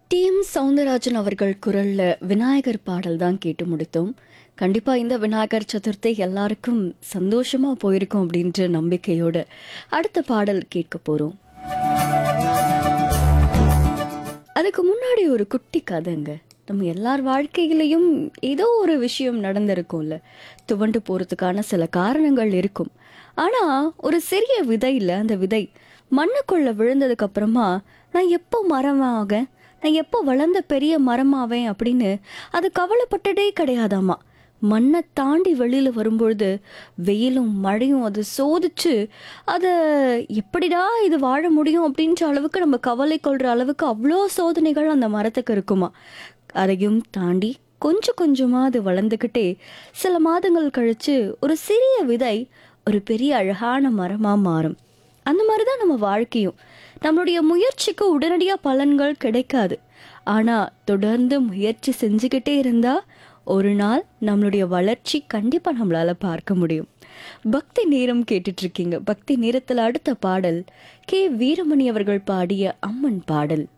D M Soundararajan அவர்கள் குரல்ல விநாயகர் பாடல் தான் கேட்டு முடித்தோம் கண்டிப்பா இந்த விநாயகர் சதுர்த்தி எல்லாருக்கும் சந்தோஷமா போயிருக்கும் அப்படின்ற நம்பிக்கையோட அடுத்த பாடல் கேட்க போறோம் அதுக்கு முன்னாடி ஒரு குட்டி கதைங்க நம்ம எல்லார் வாழ்க்கையிலையும் ஏதோ ஒரு விஷயம் நடந்திருக்கும்ல துவண்டு போறதுக்கான சில காரணங்கள் இருக்கும் ஆனா ஒரு சிறிய விதையில அந்த விதை மண்ணுக்குள்ள விழுந்ததுக்கு அப்புறமா நான் எப்போ மரமாக நான் எப்போ வளர்ந்த பெரிய மரமாவேன் அப்படின்னு அது கவலைப்பட்டதே கிடையாதாமா மண்ணை தாண்டி வெளியில வரும்பொழுது வெயிலும் மழையும் அது சோதிச்சு அதை எப்படிடா இது வாழ முடியும் அப்படின்ற அளவுக்கு நம்ம கவலை கொள்ற அளவுக்கு அவ்வளோ சோதனைகள் அந்த மரத்துக்கு இருக்குமா அதையும் தாண்டி கொஞ்சம் கொஞ்சமா அது வளர்ந்துக்கிட்டே சில மாதங்கள் கழிச்சு ஒரு சிறிய விதை ஒரு பெரிய அழகான மரமா மாறும் அந்த மாதிரி தான் நம்ம வாழ்க்கையும் நம்மளுடைய முயற்சிக்கு உடனடியாக பலன்கள் கிடைக்காது ஆனால் தொடர்ந்து முயற்சி செஞ்சுக்கிட்டே இருந்தால் ஒரு நாள் நம்மளுடைய வளர்ச்சி கண்டிப்பாக நம்மளால பார்க்க முடியும் பக்தி நேரம் கேட்டுட்டு இருக்கீங்க பக்தி நேரத்தில் அடுத்த பாடல் கே வீரமணி அவர்கள் பாடிய அம்மன் பாடல்